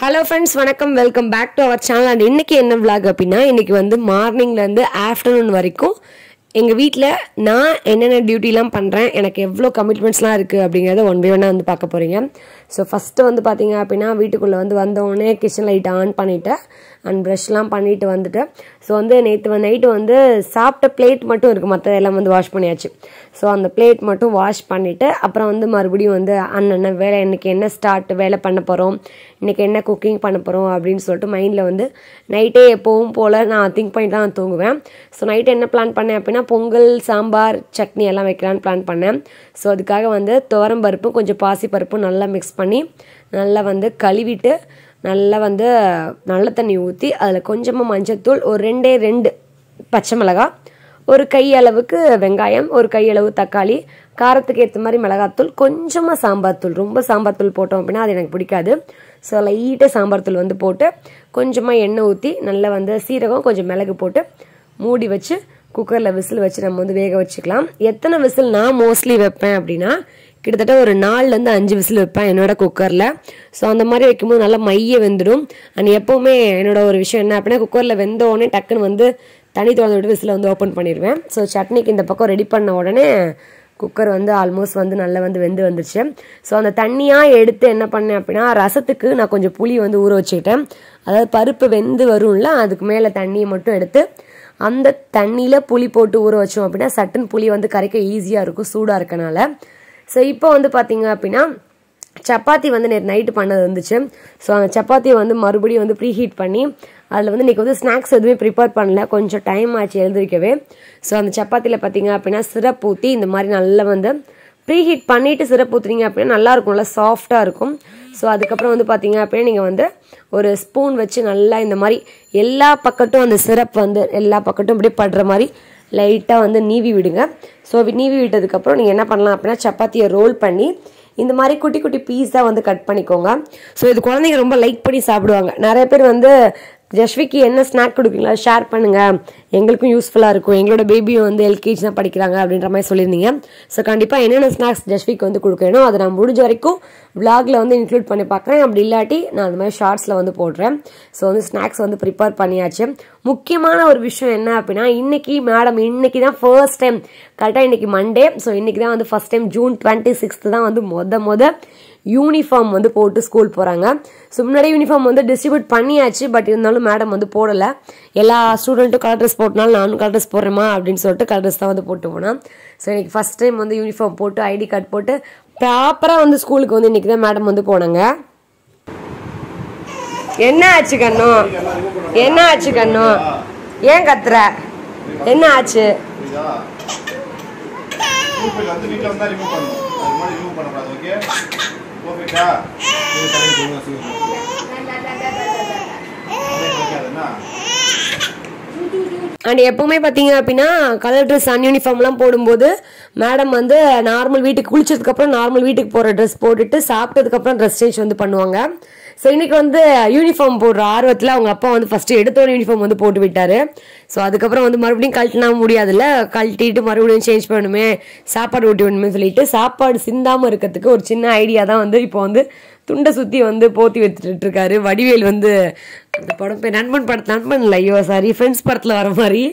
Hello friends வணக்கம் welcome back to our channel and இன்னைக்கு என்ன vlog அப்படின்னா இன்னைக்கு வந்து மார்னிங்லேருந்து ஆஃப்டர்நூன் வரைக்கும் எங்கள் வீட்டில் நான் என்னென்ன டியூட்டிலாம் பண்ணுறேன் எனக்கு எவ்வளோ கமிட்மெண்ட்ஸ்லாம் இருக்குது அப்படிங்கிறத ஒன் பை ஒன்னாக வந்து பார்க்க போகிறீங்க ஸோ ஃபஸ்ட்டு வந்து பார்த்தீங்க அப்படின்னா வீட்டுக்குள்ளே வந்து வந்தோடனே கிச்சன் லைட் ஆன் பண்ணிவிட்டு அண்ட் ப்ரஷ்லாம் பண்ணிட்டு வந்துட்டு ஸோ வந்து நேற்று நைட்டு வந்து சாப்பிட்ட பிளேட் மட்டும் இருக்குது மற்ற எல்லாம் வந்து வாஷ் பண்ணியாச்சு ஸோ அந்த பிளேட் மட்டும் வாஷ் பண்ணிவிட்டு அப்புறம் வந்து மறுபடியும் வந்து அண்ணன் வேலை இன்னைக்கு என்ன ஸ்டார்ட் வேலை பண்ண போகிறோம் இன்னைக்கு என்ன குக்கிங் பண்ண போகிறோம் அப்படின்னு சொல்லிட்டு மைண்டில் வந்து நைட்டே எப்போவும் போல் நான் திங்க் பண்ணி தான் தூங்குவேன் ஸோ நைட்டு என்ன பிளான் பண்ணேன் அப்படின்னா பொங்கல் சாம்பார் சட்னி எல்லாம் வைக்கலான்னு பிளான் பண்ணேன் ஸோ அதுக்காக வந்து துவரம் பருப்பும் கொஞ்சம் பாசி பருப்பும் நல்லா மிக்ஸ் பண்ணி நல்லா வந்து கழுவிட்டு நல்லா வந்து நல்ல தண்ணி ஊற்றி அதில் கொஞ்சமாக மஞ்சத்தூள் ஒரு ரெண்டே ரெண்டு பச்சை மிளகாய் ஒரு கை அளவுக்கு வெங்காயம் ஒரு கை அளவு தக்காளி காரத்துக்கு ஏற்ற மாதிரி மிளகாத்தூள் கொஞ்சமாக சாம்பார் தூள் ரொம்ப சாம்பார் தூள் போட்டோம் அப்படின்னா அது எனக்கு பிடிக்காது ஸோ லைட்டாக சாம்பார் தூள் வந்து போட்டு கொஞ்சமாக எண்ணெய் ஊற்றி நல்லா வந்து சீரகம் கொஞ்சம் மிளகு போட்டு மூடி வச்சு குக்கரில் விசில் வச்சு நம்ம வந்து வேக வச்சுக்கலாம் எத்தனை விசில் நான் மோஸ்ட்லி வைப்பேன் அப்படின்னா கிட்டத்தட்ட ஒரு நாலுலேருந்து அஞ்சு விசில் வைப்பேன் என்னோட குக்கரில் ஸோ அந்த மாதிரி வைக்கும்போது நல்லா மைய வெந்துடும் அண்ட் எப்போவுமே என்னோட ஒரு விஷயம் என்ன அப்படின்னா குக்கரில் வெந்த உடனே டக்குன்னு வந்து தண்ணி திறந்து விட்டு விசில் வந்து ஓப்பன் பண்ணிடுவேன் ஸோ சட்னிக்கு இந்த பக்கம் ரெடி பண்ண உடனே குக்கர் வந்து ஆல்மோஸ்ட் வந்து நல்லா வந்து வெந்து வந்துருச்சு ஸோ அந்த தண்ணியாக எடுத்து என்ன பண்ணேன் அப்படின்னா ரசத்துக்கு நான் கொஞ்சம் புளி வந்து ஊற வச்சுக்கிட்டேன் அதாவது பருப்பு வெந்து வரும்ல அதுக்கு மேலே தண்ணியை மட்டும் எடுத்து அந்த தண்ணியில் புளி போட்டு ஊற வச்சோம் அப்படின்னா சட்டுன்னு புளி வந்து கரைக்க ஈஸியாக இருக்கும் சூடாக இருக்கனால ஸோ இப்போ வந்து பார்த்தீங்க அப்படின்னா சப்பாத்தி வந்து நேற்று நைட்டு பண்ணது இருந்துச்சு ஸோ அந்த சப்பாத்தியை வந்து மறுபடியும் வந்து ப்ரீ ஹீட் பண்ணி அதில் வந்து இன்றைக்கி வந்து ஸ்நாக்ஸ் எதுவுமே ப்ரிப்பேர் பண்ணல கொஞ்சம் டைம் ஆச்சு எழுதிருக்கவே ஸோ அந்த சப்பாத்தியில் பார்த்தீங்க அப்படின்னா சிரப் ஊற்றி இந்த மாதிரி நல்லா வந்து ப்ரீ ஹீட் பண்ணிவிட்டு சிரப் ஊற்றுனீங்க அப்படின்னா நல்லா இருக்கும்ல சாஃப்டாக இருக்கும் ஸோ அதுக்கப்புறம் வந்து பார்த்தீங்க அப்படின்னா நீங்கள் வந்து ஒரு ஸ்பூன் வச்சு நல்லா இந்த மாதிரி எல்லா பக்கட்டும் அந்த சிரப் வந்து எல்லா பக்கட்டும் அப்படியே படுற மாதிரி லைட்டாக வந்து நீவி விடுங்க ஸோ நீவி விட்டதுக்கப்புறம் நீங்கள் என்ன பண்ணலாம் அப்படின்னா சப்பாத்தியை ரோல் பண்ணி இந்த மாதிரி குட்டி குட்டி பீஸாக வந்து கட் பண்ணிக்கோங்க ஸோ இது குழந்தைங்க ரொம்ப லைக் பண்ணி சாப்பிடுவாங்க நிறைய பேர் வந்து ஜஸ்விக்கு என்ன ஸ்நாக் கொடுப்பீங்களா ஷேர் பண்ணுங்க எங்களுக்கும் யூஸ்ஃபுல்லாக இருக்கும் எங்களோட பேபியும் வந்து எல்கேஜி தான் படிக்கிறாங்க அப்படின்ற மாதிரி சொல்லியிருந்தீங்க ஸோ கண்டிப்பாக என்னென்ன ஸ்நாக்ஸ் ஜஸ்விக்கு வந்து கொடுக்கணும் அதை நான் முடிஞ்ச வரைக்கும் விளாகில் வந்து இன்க்ளூட் பண்ணி பார்க்குறேன் அப்படி இல்லாட்டி நான் அந்த மாதிரி ஷார்ட்ஸில் வந்து போடுறேன் ஸோ வந்து ஸ்நாக்ஸ் வந்து ப்ரிப்பேர் பண்ணியாச்சு முக்கியமான ஒரு விஷயம் என்ன அப்படின்னா இன்னைக்கு மேடம் இன்னைக்கு தான் ஃபர்ஸ்ட் டைம் கரெக்டாக இன்னைக்கு மண்டே ஸோ இன்னைக்கு தான் வந்து first time June twenty sixth தான் வந்து மொத மொத யூனிஃபார்ம் வந்து போட்டு ஸ்கூல் போகிறாங்க ஸோ முன்னாடி யூனிஃபார்ம் வந்து டிஸ்ட்ரிபியூட் பண்ணியாச்சு பட் இருந்தாலும் மேடம் வந்து போடலை எல்லா ஸ்டூடெண்ட்டும் கலர் ட்ரெஸ் போட்டனாலும் நானும் கலர் ட்ரெஸ் போடுறேமா அப்படின்னு சொல்லிட்டு கலர் ட்ரெஸ் தான் வந்து போட்டு போனேன் ஸோ இன்னைக்கு ஃபஸ்ட் டைம் வந்து யூனிஃபார்ம் போட்டு ஐடி கார்டு போட்டு ப்ராப்பராக வந்து ஸ்கூலுக்கு வந்து இன்னைக்கு தான் மேடம் வந்து போனாங்க என்ன ஆச்சு கண்ணு என்ன ஆச்சு கண்ணு ஏன் கத்துற என்ன ஆச்சு புரியுதா ரிமூவ் பண்ணி வந்து வீட்டில் வந்தால் ரிமூவ் பண்ணணும் அது மாதிரி ரிமூவ் பண்ணக்கூடாது ஓகே ஓகேக்கா இது தலைக்கு போடுங்க வைக்காதுன்னா அண்ட் எப்பவுமே பார்த்தீங்க அப்படின்னா கலர் ட்ரெஸ் அன் யூனிஃபார்ம்லாம் போடும்போது மேடம் வந்து நார்மல் வீட்டுக்கு குளிச்சதுக்கப்புறம் நார்மல் வீட்டுக்கு போகிற ட்ரெஸ் போட்டுட்டு சாப்பிட்டதுக்கப்புறம் ட்ரெஸ் சேஞ்ச் வந்து பண்ணுவாங்க ஸோ இன்னைக்கு வந்து யூனிஃபார்ம் போடுற ஆர்வத்தில் அவங்க அப்பா வந்து ஃபஸ்ட்டு எடுத்தோட யூனிஃபார்ம் வந்து போட்டு விட்டாரு ஸோ அதுக்கப்புறம் வந்து மறுபடியும் கழட்டினா முடியாதுல்ல கழட்டிட்டு மறுபடியும் சேஞ்ச் பண்ணணுமே சாப்பாடு ஊட்டி விடணுமே சொல்லிட்டு சாப்பாடு சிந்தாமல் இருக்கிறதுக்கு ஒரு சின்ன ஐடியா தான் வந்து இப்போ வந்து துண்டை சுற்றி வந்து போத்தி வச்சுட்டு இருக்காரு வடிவேல் வந்து அந்த படம் பேர் நண்பன் படத்து நண்பன் இல்லை ஐயோ சாரி ஃப்ரெண்ட்ஸ் படத்தில் வர மாதிரி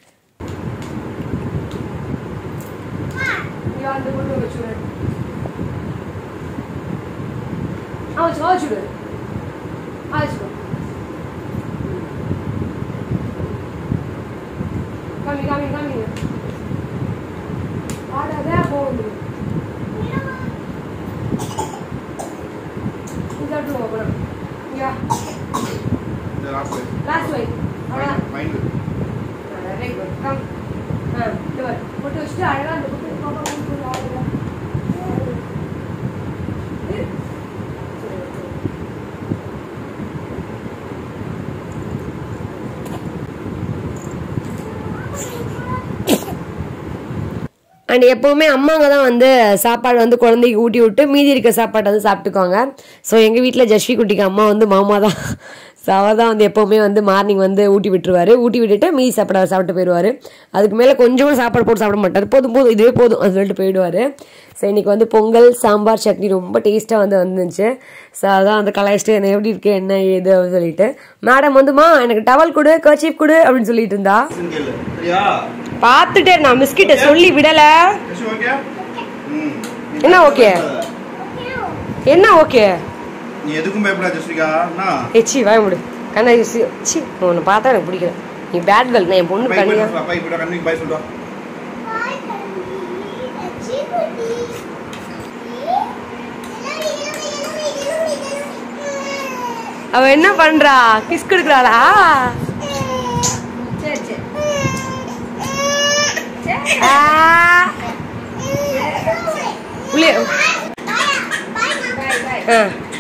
இந்த லாஸ்ட் Last way. அவ்வளோதான் மைண்டு வெரி குட் கம் ஆ டோர் போட்டு வச்சுட்டு அழகாக அந்த புக்கு பாப்பா வந்து ஆடுங்க அண்ட் எப்போவுமே அம்மாங்க தான் வந்து சாப்பாடு வந்து குழந்தைக்கு ஊட்டி விட்டு மீதி இருக்க சாப்பாட்டை வந்து சாப்பிட்டுக்குவாங்க ஸோ எங்கள் வீட்டில் ஜஸ்வி குட்டிக்கு அம்மா வந்து மாமா தான் ஸோ அவர் தான் வந்து எப்போவுமே வந்து மார்னிங் வந்து ஊட்டி விட்டுருவாரு ஊட்டி விட்டுட்டு மீதி சாப்பிட அவர் சாப்பிட்டு போயிடுவார் அதுக்கு மேலே கொஞ்சம் கூட சாப்பாடு போட்டு சாப்பிட மாட்டார் போதும் போதும் இதுவே போதும் அது சொல்லிட்டு போயிடுவார் ஸோ இன்னைக்கு வந்து பொங்கல் சாம்பார் சட்னி ரொம்ப டேஸ்ட்டாக வந்து வந்துருந்துச்சு ஸோ அதான் வந்து கலாய்ச்சிட்டு என்ன எப்படி இருக்கு என்ன ஏது அப்படின்னு சொல்லிட்டு மேடம் வந்துமா எனக்கு டவல் கொடு கர்ச்சீப் கொடு அப்படின்னு சொல்லிட்டு இருந்தா கேளு சரியா பார்த்துட்டே நான் மிஸ்கிட்ட சொல்லி விடல யசு ஓகே ம் என்ன ஓகே என்ன ஓகே நீ எதுக்கும் பயப்படாத ஜஸ்விகா என்ன ஏச்சி வாய முடு கண்ணா சி சி உன்னை பார்த்தா எனக்கு பிடிக்கல நீ பேட் கேர்ள் நான் என் பொண்ணு பை கண்ணியா போய் பை போய் கண்ணுக்கு பை சொல்றா அவ என்ன பண்றா கிஸ் கொடுக்குறாளா ஆ. உள்ளே ஆ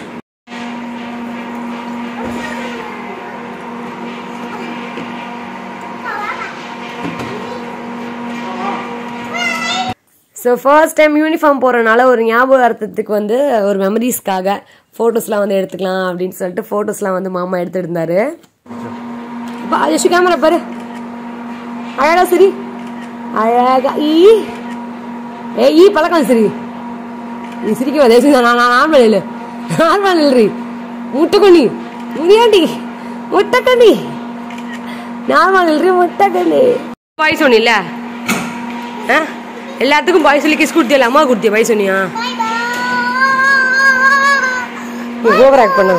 ஸோ ஃபர்ஸ்ட் டைம் யூனிஃபார்ம் போடுறனால ஒரு ஞாபகார்த்தத்துக்கு வந்து ஒரு மெமரிஸ்க்காக ஃபோட்டோஸ்லாம் வந்து எடுத்துக்கலாம் அப்படின்னு சொல்லிட்டு ஃபோட்டோஸ்லாம் வந்து மாமா எடுத்துட்டு இருந்தாரு அப்பா யஷு கேமரா பாரு அழகா சரி அழகா ஈ ஏ ஈ பழக்கம் சரி நீ சிரிக்க தேசி நான் நான் நார்மல் இல்லை நார்மல் இல்லைரி முட்டைக்கண்ணி முடியாண்டி முட்டைக்கண்ணி நார்மல் இல்லைரி முட்டைக்கண்ணி பாய் சொன்னில்ல ஆ எல்லாத்துக்கும் பாய் சொல்லி கிஸ் கொடுத்தியல அம்மா கொடுத்திய பாய் சொன்னியா நீ ஓவர் ஆக்ட் பண்ண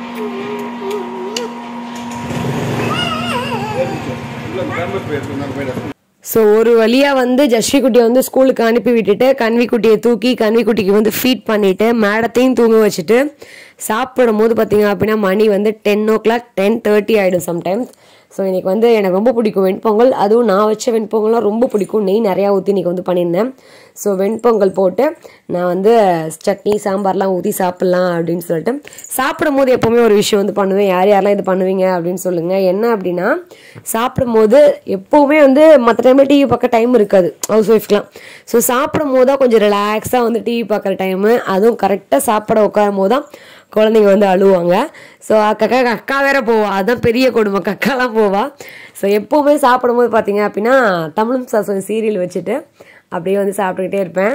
உள்ள கேம்பஸ் போய் நாங்க போயிடலாம் ஸோ ஒரு வழியாக வந்து ஜஸ்வி குட்டியை வந்து ஸ்கூலுக்கு அனுப்பி விட்டுட்டு கன்வி குட்டியை தூக்கி கன்வி குட்டிக்கு வந்து ஃபீட் பண்ணிவிட்டு மேடத்தையும் தூங்க வச்சுட்டு சாப்பிடும் போது பார்த்தீங்க அப்படின்னா மணி வந்து ten o'clock ten thirty ஆகிடும் சம்டைம்ஸ் ஸோ இன்னைக்கு வந்து எனக்கு ரொம்ப பிடிக்கும் வெண்பொங்கல் அதுவும் நான் வச்ச வெண்பொங்கல்லாம் ரொம்ப பிடிக்கும் நெய் நிறையா ஊற்றி இன்னைக்கு வந்து பண்ணியிருந்தேன் ஸோ வெண்பொங்கல் போட்டு நான் வந்து சட்னி சாம்பார்லாம் ஊற்றி சாப்பிட்லாம் அப்படின்னு சொல்லிட்டு சாப்பிடும் போது எப்போவுமே ஒரு விஷயம் வந்து பண்ணுவேன் யார் யாரெல்லாம் இது பண்ணுவீங்க அப்படின்னு சொல்லுங்கள் என்ன அப்படின்னா சாப்பிடும் போது எப்போவுமே வந்து மற்ற டைமில் டிவி பார்க்க டைம் இருக்காது ஹவுஸ் ஒய்ஃப்க்குலாம் ஸோ சாப்பிடும் போது தான் கொஞ்சம் ரிலாக்ஸாக வந்து டிவி பார்க்குற டைமு அதுவும் கரெக்டாக சாப்பிட உட்காரும் போது தான் குழந்தைங்க வந்து அழுவாங்க ஸோ அக்கா அக்கா வேற போவா அதுதான் பெரிய கொடுமை கக்காலாம் போவா ஸோ எப்போவுமே சாப்பிடும்போது பார்த்தீங்க அப்படின்னா தமிழும் சாசம் சீரியல் வச்சுட்டு அப்படியே வந்து சாப்பிட்டுக்கிட்டே இருப்பேன்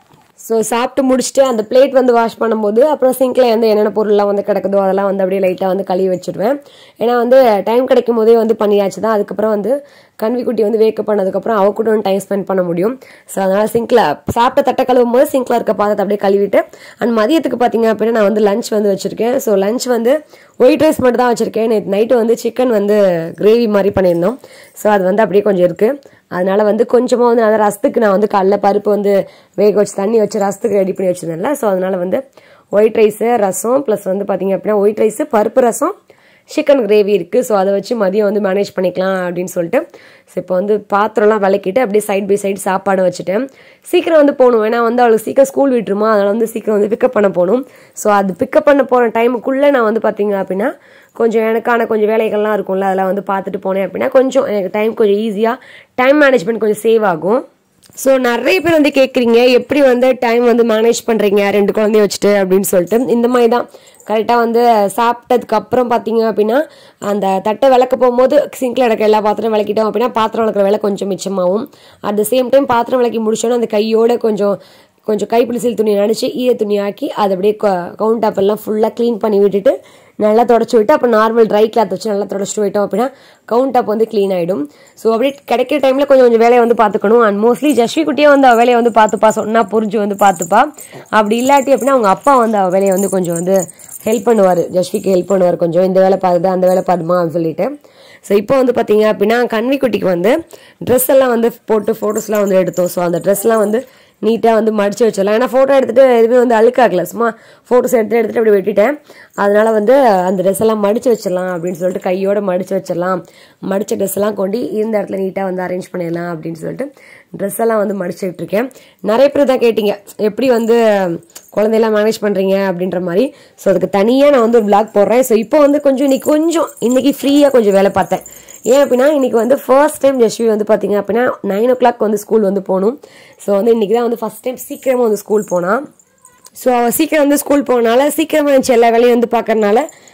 ஸோ சாப்பிட்டு முடிச்சுட்டு அந்த பிளேட் வந்து வாஷ் பண்ணும்போது அப்புறம் சிங்கில் வந்து என்னென்ன பொருள்லாம் வந்து கிடக்குதோ அதெல்லாம் வந்து அப்படியே லைட்டாக வந்து கழுவி வச்சுடுவேன் ஏன்னா வந்து டைம் கிடைக்கும் போதே வந்து பண்ணியாச்சு தான் அதுக்கப்புறம் வந்து கன்விக்குட்டி வந்து வேக்கப் பண்ணதுக்கப்புறம் அவ கூட வந்து டைம் ஸ்பெண்ட் பண்ண முடியும் ஸோ அதனால் சிங்கில் சாப்பிட்ட தட்டை கழுவும் போது சிங்கில் இருக்க பாத்திரத்தை அப்படியே கழுவிட்டு அண்ட் மதியத்துக்கு பார்த்தீங்க அப்படின்னா நான் வந்து லஞ்ச் வந்து வச்சுருக்கேன் ஸோ லஞ்ச் வந்து ஒயிட் ரைஸ் மட்டும் தான் வச்சுருக்கேன் நேற்று நைட்டு வந்து சிக்கன் வந்து கிரேவி மாதிரி பண்ணியிருந்தோம் ஸோ அது வந்து அப்படியே கொஞ்சம் இருக்குது அதனால வந்து கொஞ்சமாக வந்து நான் ரசத்துக்கு நான் வந்து காலைல பருப்பு வந்து வேக வச்சு தண்ணி வச்சு ரசத்துக்கு ரெடி பண்ணி வச்சிருந்தேன்ல ஸோ அதனால வந்து ஒயிட் ரைஸு ரசம் ப்ளஸ் வந்து பார்த்தீங்க அப்படின்னா ஒயிட் ரைஸு பருப்பு ரசம் சிக்கன் கிரேவி இருக்குது ஸோ அதை வச்சு மதியம் வந்து மேனேஜ் பண்ணிக்கலாம் அப்படின்னு சொல்லிட்டு ஸோ இப்போ வந்து பாத்திரம்லாம் விளக்கிட்டு அப்படியே சைட் பை சைடு சாப்பாடு வச்சுட்டேன் சீக்கிரம் வந்து போகணும் ஏன்னா வந்து அவளுக்கு சீக்கிரம் ஸ்கூல் விட்டுருமா அதனால் வந்து சீக்கிரம் வந்து பிக்கப் பண்ண போகணும் ஸோ அது பிக்கப் பண்ண போகிற டைமுக்குள்ளே நான் வந்து பார்த்தீங்க அப்படின்னா கொஞ்சம் எனக்கான கொஞ்சம் வேலைகள்லாம் இருக்கும்ல அதெல்லாம் வந்து பார்த்துட்டு போனேன் அப்படின்னா கொஞ்சம் எனக்கு டைம் கொஞ்சம் ஈஸியாக டைம் மேனேஜ்மெண்ட் கொஞ்சம் சேவ் ஆகும் ஸோ நிறைய பேர் வந்து கேட்குறீங்க எப்படி வந்து டைம் வந்து மேனேஜ் பண்ணுறீங்க ரெண்டு குழந்தைய வச்சுட்டு அப்படின்னு சொல்லிட்டு இந்த மாதிரி தான் கரெக்டாக வந்து சாப்பிட்டதுக்கு அப்புறம் பார்த்தீங்க அப்படின்னா அந்த தட்டை விளக்க போகும்போது சிங்கில் இருக்க எல்லா பாத்திரம் விளக்கிட்டோம் அப்படின்னா பாத்திரம் விளக்குற வேலை கொஞ்சம் மிச்சமாகும் அட் த சேம் டைம் பாத்திரம் விளக்கி முடிச்சோன்னா அந்த கையோட கொஞ்சம் கொஞ்சம் கைப்பிடிசில் துணி நினச்சி ஈர துணி ஆக்கி அதை அப்படியே கவுண்ட் டாப் எல்லாம் ஃபுல்லாக க்ளீன் பண்ணி விட்டுட்டு நல்லா தொடச்சி விட்டு அப்புறம் நார்மல் ட்ரை கிளாத் வச்சு நல்லா தொடச்சிட்டு போயிட்டோம் அப்படின்னா கவுண்ட் டாப் வந்து க்ளீன் ஆகிடும் ஸோ அப்படியே கிடைக்கிற டைமில் கொஞ்சம் கொஞ்சம் வேலையை வந்து பார்த்துக்கணும் அண்ட் மோஸ்ட்லி ஜஸ்வி குட்டியே வந்து அவள் வேலையை வந்து பார்த்துப்பா சொன்னா புரிஞ்சு வந்து பார்த்துப்பா அப்படி இல்லாட்டி அப்படின்னா அவங்க அப்பா வந்து அவள் வேலையை வந்து கொஞ்சம் வந்து ஹெல்ப் பண்ணுவார் ஜஸ்விக்கு ஹெல்ப் பண்ணுவார் கொஞ்சம் இந்த வேலை பாருது அந்த வேலை பாருமா அப்படின்னு சொல்லிட்டு ஸோ இப்போ வந்து பார்த்தீங்க அப்படின்னா கன்வி குட்டிக்கு வந்து ட்ரெஸ் எல்லாம் வந்து போட்டு ஃபோட்டோஸ்லாம் வந்து எடுத்தோம் ஸோ அந்த ட்ரெஸ்லாம் வந்து நீட்டாக வந்து மடிச்சு வச்சிடலாம் ஏன்னா ஃபோட்டோ எடுத்துகிட்டு எதுவுமே வந்து அழுக்காகல சும்மா ஃபோட்டோஸ் எடுத்து எடுத்துகிட்டு அப்படி வெட்டிட்டேன் அதனால வந்து அந்த ட்ரெஸ் எல்லாம் மடிச்சு வச்சிடலாம் அப்படின்னு சொல்லிட்டு கையோட மடிச்சு வச்சிடலாம் மடிச்ச ட்ரெஸ் எல்லாம் கொண்டு இந்த இடத்துல நீட்டாக வந்து அரேஞ்ச் பண்ணிடலாம் அப்படின்னு சொல்லிட்டு ட்ரெஸ் எல்லாம் வந்து மடிச்சுட்டு இருக்கேன் நிறைய பேர் தான் கேட்டீங்க எப்படி வந்து குழந்தையெல்லாம் மேனேஜ் பண்ணுறீங்க அப்படின்ற மாதிரி ஸோ அதுக்கு தனியாக நான் வந்து ஒரு vlog போடுறேன் ஸோ இப்போ வந்து கொஞ்சம் இன்னைக்கு கொஞ்சம் இன்னைக்கு ஃப்ரீயாக கொஞ்சம் வேலை பார்த்தேன் ஏன் அப்படின்னா இன்னைக்கு வந்து ஃபர்ஸ்ட் டைம் ஜஸ்வி வந்து பார்த்தீங்க அப்படின்னா நைன் ஓ கிளாக் வந்து ஸ்கூல் வந்து போகணும் ஸோ வந்து இன்னைக்கு தான் வந்து ஃபர்ஸ்ட் டைம் சீக்கிரமாக வந்து ஸ்கூல் போனா ஸோ அவள் சீக்கிரம் வந்து ஸ்கூல் போனால சீக்கிரமாக இருந்துச்சு எல்லா வேலையும் வந்து பார்க்கறனால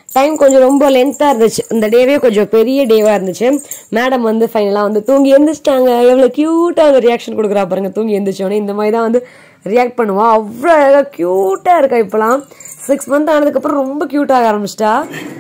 டைம் கொஞ்சம் ரொம்ப லென்த்தாக இருந்துச்சு இந்த டேவே கொஞ்சம் பெரிய டேவாக இருந்துச்சு மேடம் வந்து ஃபைனலாக வந்து தூங்கி எந்திரிச்சிட்டாங்க எவ்வளோ க்யூட்டாக ஒரு ரியாக்ஷன் கொடுக்குறா பாருங்க தூங்கி எந்திரிச்சோன்னே இந்த மாதிரி தான் வந்து ரியாக்ட் பண்ணுவா அவ்வளோ அழகாக க்யூட்டாக இருக்கா இப்போலாம் சிக்ஸ் மந்த் ஆனதுக்கப்புறம் ரொம்ப க்யூட்டாக ஆரம்பிச்சிட்டா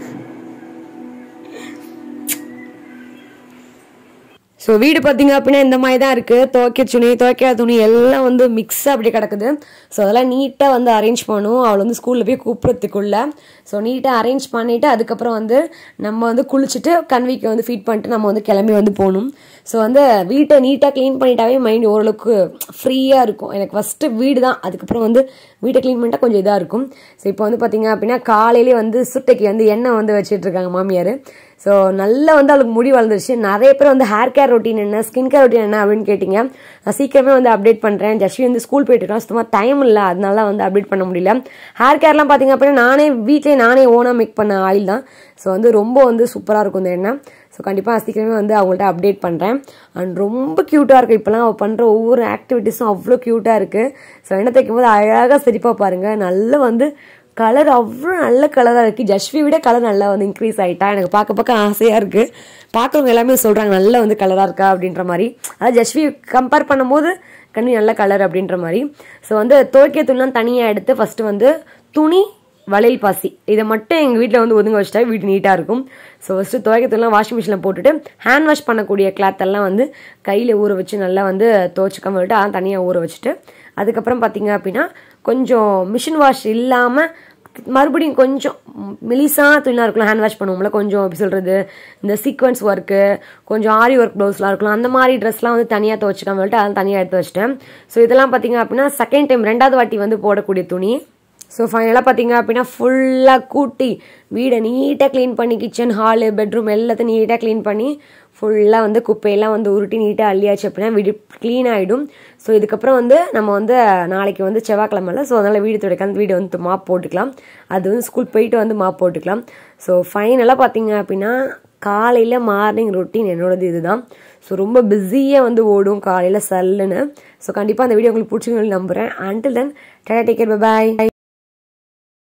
ஸோ வீடு பார்த்தீங்க அப்படின்னா இந்த மாதிரி தான் இருக்குது துவைக்க துணி துவைக்காத துணி எல்லாம் வந்து மிக்ஸாக அப்படி கிடக்குது ஸோ அதெல்லாம் நீட்டாக வந்து அரேஞ்ச் பண்ணுவோம் அவளை வந்து ஸ்கூலில் போய் கூப்பிட்றதுக்குள்ள ஸோ நீட்டாக அரேஞ்ச் பண்ணிவிட்டு அதுக்கப்புறம் வந்து நம்ம வந்து குளிச்சுட்டு கன்விக்கு வந்து ஃபீட் பண்ணிட்டு நம்ம வந்து கிளம்பி வந்து போகணும் ஸோ வந்து வீட்டை நீட்டாக க்ளீன் பண்ணிட்டாவே மைண்ட் ஓரளவுக்கு ஃப்ரீயாக இருக்கும் எனக்கு ஃபஸ்ட்டு வீடு தான் அதுக்கப்புறம் வந்து வீட்டை க்ளீன் பண்ணிட்டா கொஞ்சம் இதாக இருக்கும் ஸோ இப்போ வந்து பார்த்தீங்க அப்படின்னா காலையிலே வந்து சுட்டைக்கு வந்து எண்ணெய் வந்து வச்சுட்டு இருக்காங்க மாமியார் ஸோ நல்லா வந்து அவளுக்கு முடி வளர்ந்துருச்சு நிறைய பேர் வந்து ஹேர் கேர் ரொட்டீன் என்ன ஸ்கின் கேர் ரொட்டீன் என்ன அப்படின்னு கேட்டிங்க நான் சீக்கிரமே வந்து அப்டேட் பண்ணுறேன் ஜஸ்வி வந்து ஸ்கூல் போயிட்டு இருக்கான் சுத்தமாக டைம் இல்லை அதனால வந்து அப்டேட் பண்ண முடியல ஹேர் கேர்லாம் பார்த்தீங்க அப்படின்னா நானே வீட்டிலே நானே ஓனாக மேக் பண்ண ஆயில் தான் ஸோ வந்து ரொம்ப வந்து சூப்பராக இருக்கும் இந்த எண்ணெய் ஸோ கண்டிப்பாக சீக்கிரமே வந்து அவங்கள்ட்ட அப்டேட் பண்ணுறேன் அண்ட் ரொம்ப க்யூட்டாக இருக்குது இப்போலாம் அவள் பண்ணுற ஒவ்வொரு ஆக்டிவிட்டீஸும் அவ்வளோ க்யூட்டாக இருக்குது ஸோ எண்ணெய் தைக்கும் போது அழகாக சிரிப்பாக பாருங்கள் நல்லா வந்து கலர் அவ்வளோ நல்ல கலராக இருக்குது ஜஸ்வி விட கலர் நல்லா வந்து இன்க்ரீஸ் ஆகிட்டா எனக்கு பார்க்க பார்க்க ஆசையாக இருக்குது பார்க்குறவங்க எல்லாமே சொல்கிறாங்க நல்லா வந்து கலராக இருக்கா அப்படின்ற மாதிரி அதாவது ஜஸ்வி கம்பேர் பண்ணும்போது கண்ணி நல்ல கலர் அப்படின்ற மாதிரி ஸோ வந்து துவைக்க துணிலாம் தனியாக எடுத்து ஃபஸ்ட்டு வந்து துணி வளையல் பாசி இதை மட்டும் எங்கள் வீட்டில் வந்து ஒதுங்க வச்சுட்டா வீடு நீட்டாக இருக்கும் ஸோ ஃபஸ்ட்டு துவைக்கத்துலாம் வாஷிங் மிஷினில் போட்டுட்டு ஹேண்ட் வாஷ் பண்ணக்கூடிய கிளாத் எல்லாம் வந்து கையில் ஊற வச்சு நல்லா வந்து துவைச்சிக்காம விட்டு அதெல்லாம் தனியாக ஊற வச்சுட்டு அதுக்கப்புறம் பார்த்தீங்க அப்படின்னா கொஞ்சம் மிஷின் வாஷ் இல்லாமல் மறுபடியும் கொஞ்சம் மெலிசான துணிலாம் இருக்கலாம் ஹேண்ட் வாஷ் பண்ணுவோம்ல கொஞ்சம் எப்படி சொல்கிறது இந்த சீக்வன்ஸ் ஒர்க்கு கொஞ்சம் ஆரி ஒர்க் ப்ளவுஸ்லாம் இருக்கலாம் அந்த மாதிரி ட்ரெஸ்லாம் வந்து தனியாக துவச்சிக்காம விட்டு அதெல்லாம் தனியாக எடுத்து வச்சிட்டேன் ஸோ இதெல்லாம் பார்த்தீங்க அப்படின்னா செகண்ட் டைம் ரெண்டாவது வாட்டி வந்து போடக்கூடிய துணி ஸோ ஃபைனலாக பார்த்தீங்க அப்படின்னா ஃபுல்லாக கூட்டி வீடை நீட்டாக க்ளீன் பண்ணி கிச்சன் ஹாலு பெட்ரூம் எல்லாத்தையும் நீட்டாக க்ளீன் பண்ணி ஃபுல்லாக வந்து குப்பையெல்லாம் வந்து உருட்டி நீட்டாக அள்ளியாச்சு அப்படின்னா வீடு க்ளீன் ஆகிடும் ஸோ இதுக்கப்புறம் வந்து நம்ம வந்து நாளைக்கு வந்து செவ்வாய்க்கிழமைல ஸோ அதனால் வீடு துடைக்கலாம் வீடு வந்து மாப் போட்டுக்கலாம் அது வந்து ஸ்கூல் போயிட்டு வந்து மாப் போட்டுக்கலாம் ஸோ ஃபைனலாக பார்த்தீங்க அப்படின்னா காலையில் மார்னிங் ரொட்டீன் என்னோடது இதுதான் ஸோ ரொம்ப பிஸியாக வந்து ஓடும் காலையில் சல்லுன்னு ஸோ கண்டிப்பாக அந்த வீடியோ உங்களுக்கு பிடிச்சிங்கன்னு நம்புகிறேன் until then tata take care பாய்